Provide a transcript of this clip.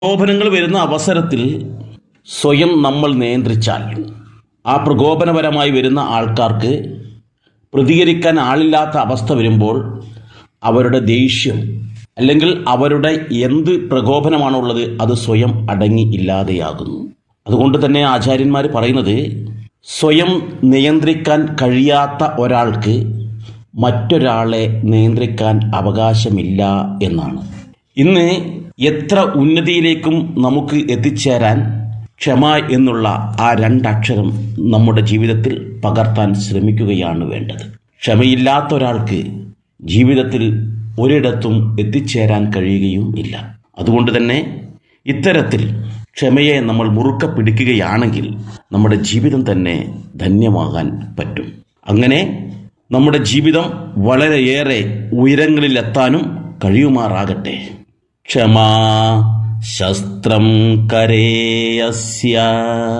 പ്രകോപനങ്ങൾ വരുന്ന അവസരത്തിൽ സ്വയം നമ്മൾ നിയന്ത്രിച്ചാൽ ആ പ്രകോപനപരമായി വരുന്ന ആൾക്കാർക്ക് പ്രതികരിക്കാൻ ആളില്ലാത്ത അവസ്ഥ വരുമ്പോൾ അവരുടെ ദേഷ്യം അല്ലെങ്കിൽ അവരുടെ എന്ത് പ്രകോപനമാണുള്ളത് അത് സ്വയം അടങ്ങി ഇല്ലാതെയാകുന്നു അതുകൊണ്ട് തന്നെ ആചാര്യന്മാർ പറയുന്നത് സ്വയം നിയന്ത്രിക്കാൻ കഴിയാത്ത ഒരാൾക്ക് മറ്റൊരാളെ നിയന്ത്രിക്കാൻ അവകാശമില്ല എന്നാണ് ഇന്ന് എത്ര ഉന്നതിയിലേക്കും നമുക്ക് എത്തിച്ചേരാൻ ക്ഷമ എന്നുള്ള ആ രണ്ടക്ഷരം നമ്മുടെ ജീവിതത്തിൽ പകർത്താൻ ശ്രമിക്കുകയാണ് വേണ്ടത് ക്ഷമയില്ലാത്ത ഒരാൾക്ക് ജീവിതത്തിൽ ഒരിടത്തും എത്തിച്ചേരാൻ കഴിയുകയും ഇല്ല അതുകൊണ്ട് തന്നെ ഇത്തരത്തിൽ ക്ഷമയെ നമ്മൾ മുറുക്ക പിടിക്കുകയാണെങ്കിൽ നമ്മുടെ ജീവിതം തന്നെ ധന്യമാകാൻ പറ്റും അങ്ങനെ നമ്മുടെ ജീവിതം വളരെയേറെ ഉയരങ്ങളിലെത്താനും കഴിയുമാറാകട്ടെ ക്ഷമാ ശസ്ത്രം കരേയസ്യ